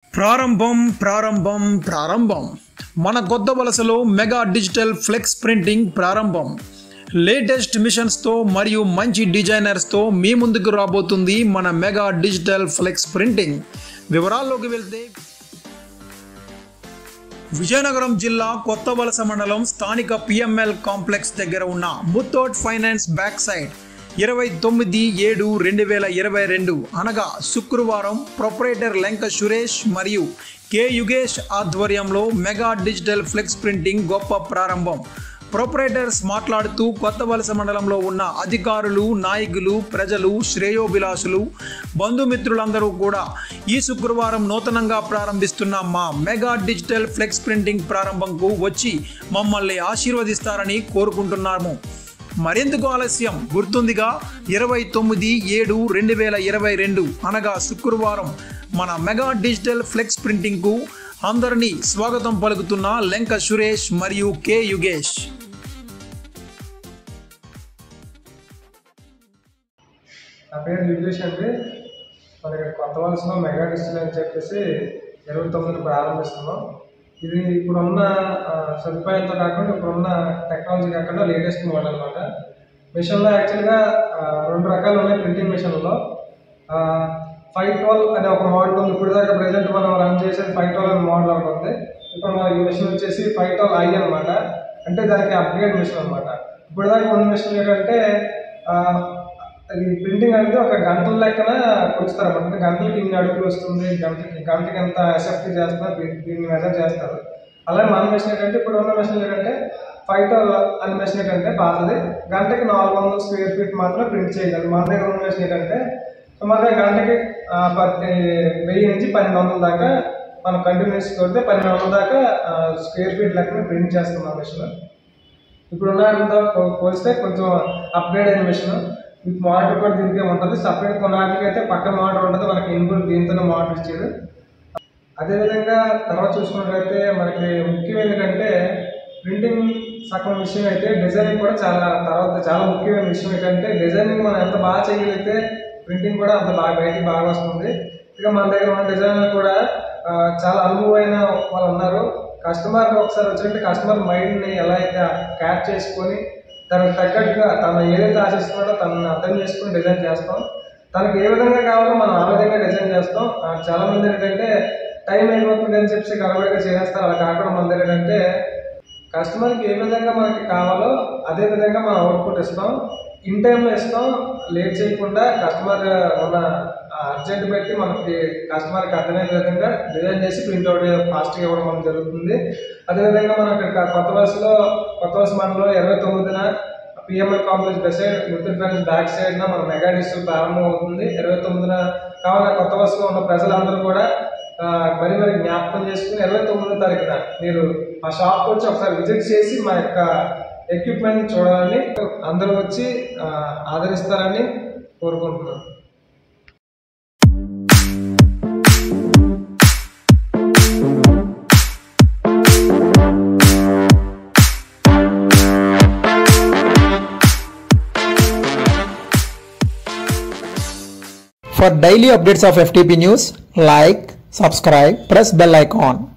ప్రారంభం ప్రారంభం ప్రారంభం మన కొత్త వలసలో మెగా డిజిటల్ ఫ్లెక్స్ ప్రింటింగ్ ప్రారంభం లేటెస్ట్ మిషన్స్తో మరియు మంచి డిజైనర్స్తో మీ ముందుకు రాబోతుంది మన మెగా డిజిటల్ ఫ్లెక్స్ ప్రింటింగ్ వివరాల్లోకి వెళ్తే విజయనగరం జిల్లా కొత్త వలస మండలం స్థానిక పిఎంఎల్ కాంప్లెక్స్ దగ్గర ఉన్న ముత్తోట్ ఫైనాన్స్ బ్యాక్ సైడ్ ఇరవై తొమ్మిది ఏడు రెండు వేల ఇరవై రెండు అనగా శుక్రవారం ప్రొపరేటర్ లెంక సురేష్ మరియు కె యుగేష్ ఆధ్వర్యంలో మెగా డిజిటల్ ఫ్లెక్స్ ప్రింటింగ్ గొప్ప ప్రారంభం ప్రొపరేటర్స్ మాట్లాడుతూ కొత్త వలస మండలంలో ఉన్న అధికారులు నాయకులు ప్రజలు శ్రేయోభిలాషులు బంధుమిత్రులందరూ కూడా ఈ శుక్రవారం నూతనంగా ప్రారంభిస్తున్న మా మెగా డిజిటల్ ఫ్లెక్స్ ప్రింటింగ్ ప్రారంభంకు వచ్చి మమ్మల్ని ఆశీర్వదిస్తారని కోరుకుంటున్నాము మరెందుకు ఆలస్యం గుర్తుందిగా ఇరవై తొమ్మిది ఏడు రెండు వేల ఇరవై రెండు అనగా శుక్రవారం మన మెగా డిజిటల్ ఫ్లెక్స్ ప్రింటింగ్కు అందరినీ స్వాగతం పలుకుతున్న లెంక సురేష్ మరియు కె యుగేష్ నా పేరు యుగేష్ అండి మన ఇక్కడ కొత్త వలసలో మెగా డిజిటల్ అని చెప్పేసి ఇరవై తొమ్మిది ప్రారంభిస్తున్నాం ఇది ఇప్పుడున్న ఆ, సదుపాయాలతో కాకుండా ఇప్పుడున్న టెక్నాలజీ కాకుండా లేటెస్ట్ మోడల్ అనమాట మిషన్లో యాక్చువల్గా ఆ, రెండు రకాలు ఉన్నాయి ప్రింటింగ్ మిషన్లో ఫైవ్ ట్వెల్వ్ అనే ఒక మోడల్ ఉంది ఇప్పుడు దాకా ప్రజెంట్ మనం రన్ చేసేది ఫైవ్ ట్వెల్వ్ అనే మోడల్ ఒకటి ఉంది ఇప్పుడు మన ఈ మిషన్ వచ్చేసి ఫైవ్ ట్వెల్వ్ ఐ అనమాట అంటే దానికి అప్గ్రేడ్ మిషన్ అనమాట ఇప్పుడు దాకా ఉన్న మిషన్ ఏంటంటే ఆ, అది ప్రింటింగ్ అనేది ఒక గంటల లెక్కన కొలుస్తారు అనమాట అంటే గంటలకి ఇన్ని అడుగులు వస్తుంది గంటకి గంటకి ఎంత అసెప్ట్ చేస్తున్నారు దీ- దీన్ని మెజర్ చేస్తారు అలాగే మన మిషన్ ఏంటంటే ఇప్పుడు ఉన్న మిషన్ ఏంటంటే ఫైవ్ ట్వెల్వ్ అనే మిషన్ ఏంటంటే పాతది గంటకి నాలుగు వందల స్క్వేర్ ఫీట్ మాత్రం ప్రింట్ చేయగలరు మన దగ్గర ఉన్న మిషన్ ఏంటంటే సుమారుగా గంటకి ఆ, పది వెయ్యి నుంచి పన్నెండు వందల దాకా మనం కంటిన్యూస్ కొడితే పన్నెండు వందల దాకా స్క్వేర్ ఫీట్ లెక్కన ప్రింట్ చేస్తున్నాం మిషన్ ఇప్పుడు ఉన్న వాటితో పో- పోలిస్తే కొంచెం అప్గ్రేడ్ అయిన మిషన్ విత్ మోటార్ కూడా దీనికే ఉంటుంది సపరేట్ కొనాటికి అయితే పక్కన మోటార్ ఉంటుంది మనకి ఇన్పుట్ దీంతోనే మోటార్ ఇచ్చాడు అదేవిధంగా తర్వాత చూసుకున్నట్లయితే మనకి ముఖ్యం ఏంటంటే ప్రింటింగ్ సగం విషయం అయితే డిజైనింగ్ కూడా చాలా తర్వాత చాలా ముఖ్యమైన విషయం ఏంటంటే డిజైనింగ్ మనం ఎంత బాగా చేయగలిగితే ప్రింటింగ్ కూడా అంత బాగా బయటికి బాగా వస్తుంది ఇక మన దగ్గర ఉన్న డిజైనర్ కూడా ఆ, చాలా అనుభవమైన వాళ్ళు ఉన్నారు కస్టమర్ ఒకసారి వచ్చినట్టు కస్టమర్ మైండ్ని ఎలా అయితే క్యాచ్ చేసుకొని తనకు తగ్గట్టుగా తను ఏదైతే ఆశిస్తున్నాడో తనని అర్థం చేసుకుని డిజైన్ చేస్తాం తనకు ఏ విధంగా కావాలో మనం ఆ విధంగా డిజైన్ చేస్తాం ఆ, చాలా మంది ఏంటంటే టైం అయిపోతుంది అని చెప్పి గడబడిగా చేస్తారు అలా కాకుండా మన దగ్గర ఏంటంటే కస్టమర్కి ఏ విధంగా మనకి కావాలో అదే విధంగా మనం అవుట్పుట్ ఇస్తాం ఇన్ టైంలో ఇస్తాం లేట్ చేయకుండా కస్టమర్ ఉన్న అర్జెంట్ పెట్టి మనకి కస్టమర్కి అర్థమయ్యే విధంగా డిజైన్ చేసి ప్రింట్అవుట్ ఫాస్ట్గా ఇవ్వడం మనకు జరుగుతుంది అదేవిధంగా మనం ఇక్కడ కొత్త వలసలో కొత్త వలస మండలంలో ఇరవై తొమ్మిదిన PML complex beside Muthoot finance back side న మన మెగా డిస్ట్రిక్ట్ ప్రారంభం అవుతుంది ఇరవై తొమ్మిదిన కావున కొత్త వలసలో ఉన్న ప్రజలందరూ కూడా ఆ, మరి మరి జ్ఞాపకం చేసుకుని ఇరవై తొమ్మిదో తారీఖున మీరు మా షాప్కి వచ్చి ఒకసారి విజిట్ చేసి మా యొక్క ఎక్విప్మెంట్ చూడాలని అందరూ వచ్చి ఆ, ఆదరిస్తారని కోరుకుంటున్నాను For daily updates of FTP news, like, subscribe, press bell icon.